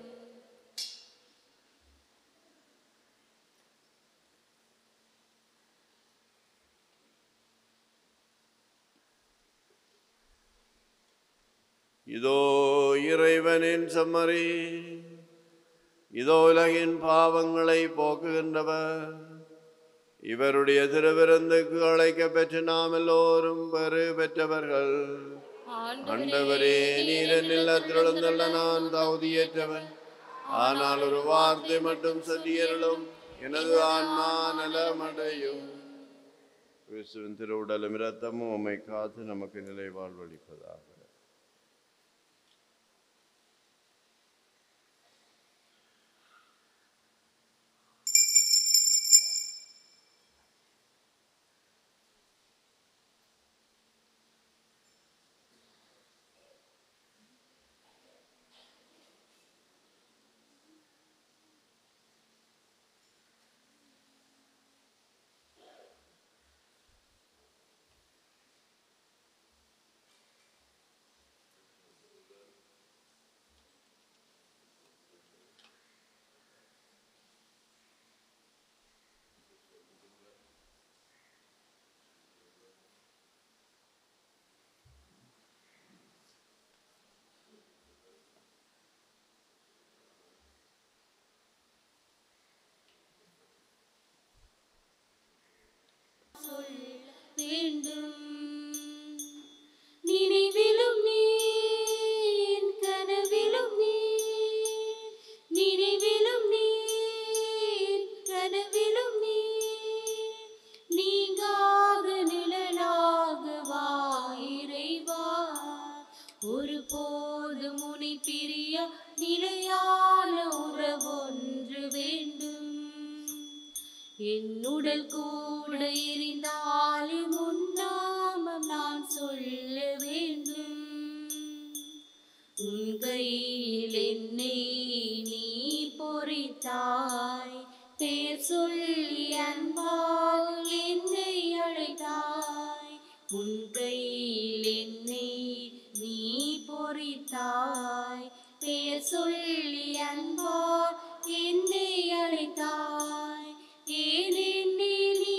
[SPEAKER 2] இதோ இறைவனின் சம்மரி இதோ உலகின் பாவங்களை போக்குகின்றவர் இவருடைய திருவிருந்துக்கு அழைக்க பெற்று நாம் எல்லோரும் பெறு பெற்றவர்கள் ஆண்டவரே நீரின் இல்லத்திலிருந்துள்ள நான் தகுதியற்றவன் ஆனால் ஒரு வார்த்தை மட்டும் சொல்லியருளும் எனது ஆன்மா நலமடையும் கிறிஸ்துவின் திருவுடலும் இரத்தமும் உம்மை காத்து நமக்கு நிலை வாழ்வளிப்பதாக
[SPEAKER 1] வேண்டும் நினைவிலும் நீ என் கனவிலும் நீ நினைவிலும் நீ என் கனவிலும் நீ நீங்காத நிழலாக வா இறைவா ஒரு போதும் உனை பிரிய நிலையான உறவொன்று வேண்டும் என் உடல் கூட எரிந்தாலும் உன்னாமம் நான் சொல்ல வேண்டும் உன் கையில் என்னை நீ பொறித்தாய் பேர் சொல்ல பிடித்தாய் பெயர் சொல்லி அன்பார் என்னை அழைத்தாய் ஏன் என்னை நீ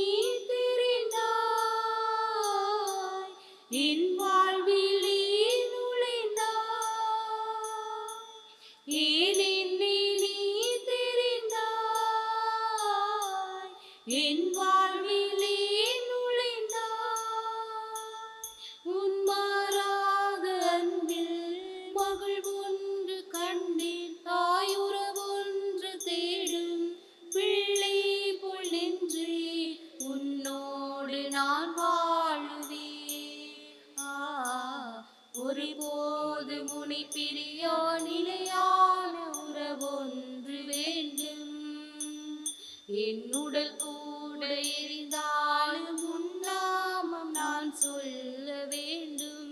[SPEAKER 1] தெரிந்தாய் என் வாழ்வில் நீ நுழைந்தாய் ஏன் என்னை நீ தெரிந்தாய் என் வாழ்விலே நுழைந்தாய் உன் மாறாத அன்பில் மகள் ஒன்று கண்டேன் தாய் உறவொன்று தேடும் பிள்ளை போல் நின்று உன்னோடு நான் வாழுவேன் ஆ ஒருபோது முனை பிரியா நிலையான உறவொன்று வேண்டும் என் உடல் கூட எரிந்தாலும் உன்னாமம் நான் சொல்ல வேண்டும்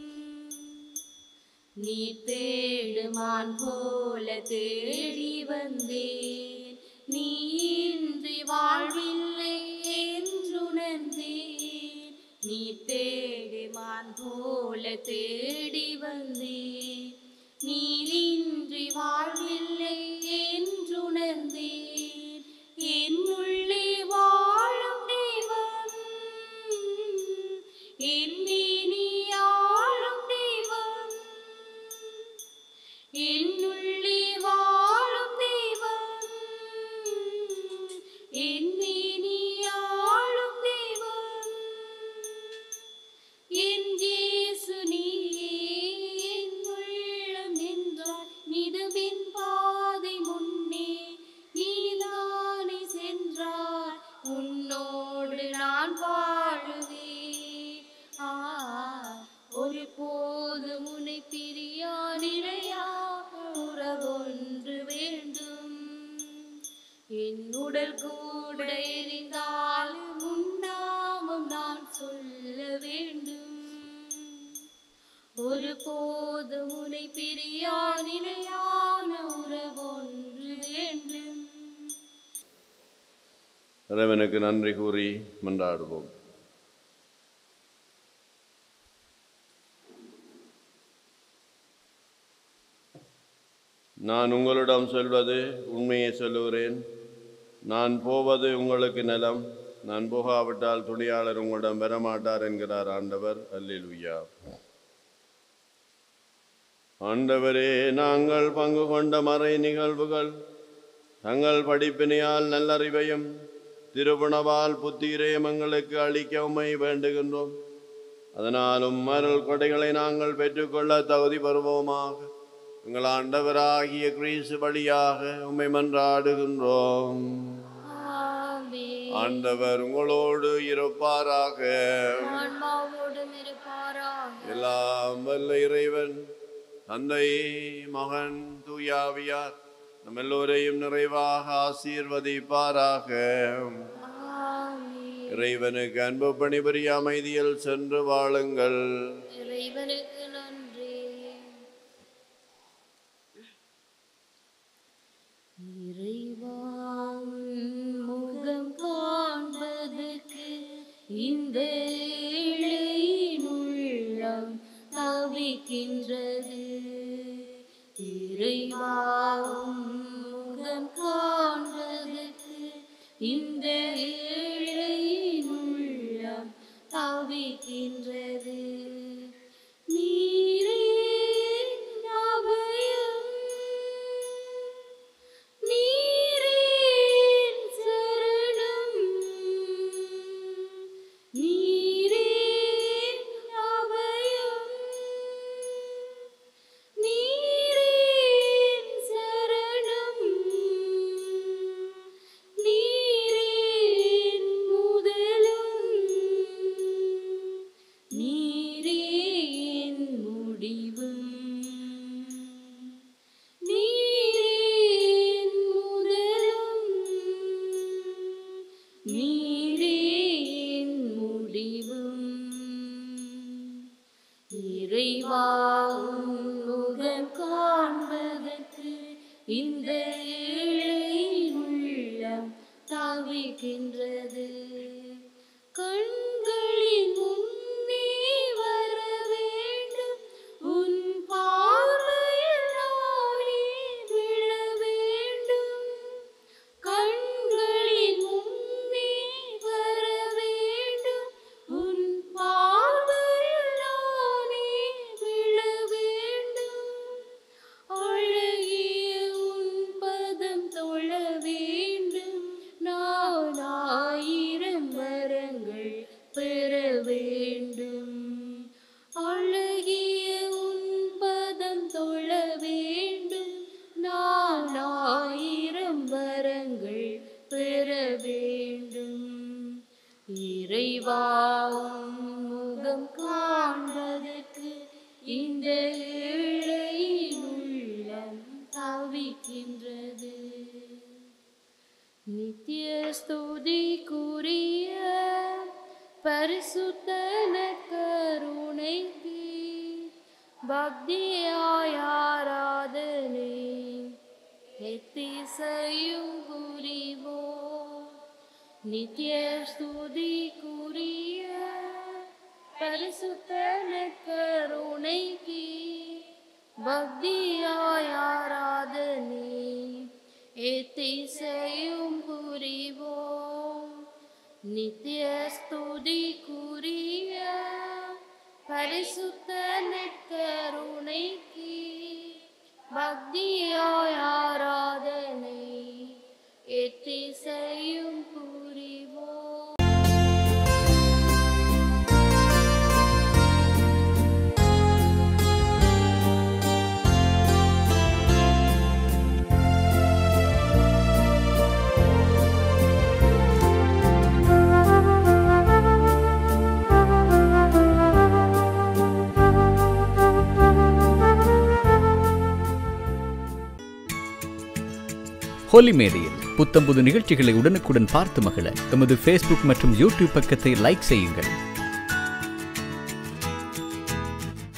[SPEAKER 1] நீ தேடுமான் போல தேடி வந்தேன் நீ இன்றி வாழ்வில்லை என்றுணர்ந்தேன் நீ தேடுமான் போல தேடி வந்தேன் நீ இன்றி வாழ்வில்லை என்றுணர்ந்தேன் என்னுள்ளே வாழும் தெய்வம் என்னை நீ ஆளும் தெய்வம் என்னுள்ளே வாழும் தெய்வம் என்னை நீ ஆளும் தெய்வம் என் இயேசு நீயே என் உள்ளம் நின்றாய் நிதவின் பாதை முன்னே நீதானே சென்றாய் உன்னோடு நான் வாழுவேன் ஆ ஒரு போது முனை பிரியா நிலையா உறவொன்று வேண்டும் என் உடல் கூட எரிந்தாலும் உன்னாமம் நான் சொல்ல வேண்டும் ஒரு போது முனை பிரியா நிலையான உறவொன்று வேண்டும்
[SPEAKER 2] இறைவனுக்கு நன்றி கூறி மன்றாடுவோம் நான் உங்களிடம் சொல்வது உண்மையை சொல்லுகிறேன் நான் போவது உங்களுக்கு நிலம் நான் போகாவிட்டால் துணியாளர் உங்களிடம் வரமாட்டார் என்கிறார் ஆண்டவர் அல்லேலூயா ஆண்டவரே நாங்கள் பங்கு கொண்ட மறை நிகழ்வுகள் தங்கள் படிப்பினையால் நல்லறிவையும் திருவுணவால் புத்திரையும் எங்களுக்கு அளிக்க உம்மை வேண்டுகின்றோம் அதனாலும் அருள் கொடைகளை நாங்கள் பெற்றுக்கொள்ள தகுதி பெறுவோமாக எங்கள் ஆண்டவராகிய கிறிஸ்து வழியாக உம்மை மன்றாடுகின்றோம்
[SPEAKER 1] ஆமென்.
[SPEAKER 2] ஆண்டவர் உங்களோடு இருப்பாராக
[SPEAKER 1] ஆன்மாவோடும் இருப்பாராக
[SPEAKER 2] எல்லாம் வல்ல இறைவன் தந்தை மகன் தூயாவியார் நம்ம எல்லோரையும் நிறைவாக ஆசீர்வதிப்பாராக
[SPEAKER 1] ஆமென்.
[SPEAKER 2] இறைவனுக்கு அன்பு பணிபுரிய அமைதியில் சென்று வாழுங்கள்
[SPEAKER 1] இறைவனுக்கு நன்றி இறைவாவின் முகம் காண்பதற்கு இந்த ஏழையின் உள்ளம் தவிக்கின்றது இறைவாவும் முகம் காண்பதற்கு இந்த ஏழையின் உள்ளம் தவிக்கின்றது நீரே அபயம் நீரே சரணம் நீரே அபயம் நீரே சரணம் நீரே பக்தியாய் ஆராதனை எத்திசையும் புரிவோம் நித்திய ஸ்துதிக்குரிய பரிசுத்தன கருணைக்கு பக்தியாய் ஆராதனை எத்திசையும் புரிவோம் நித்திய ஸ்துதிக்குரிய பரிசுத்த நற்கருணைக்கு பக்தியாய் ஆராதனை எத்திசையும் புரிவோம்
[SPEAKER 5] ஹோலி மேடையில் புத்தம்புது நிகழ்ச்சிகளை உடனுக்குடன் பார்த்து மகிழ எமது ஃபேஸ்புக் மற்றும் யூடியூப் பக்கத்தை லைக் செய்யுங்கள்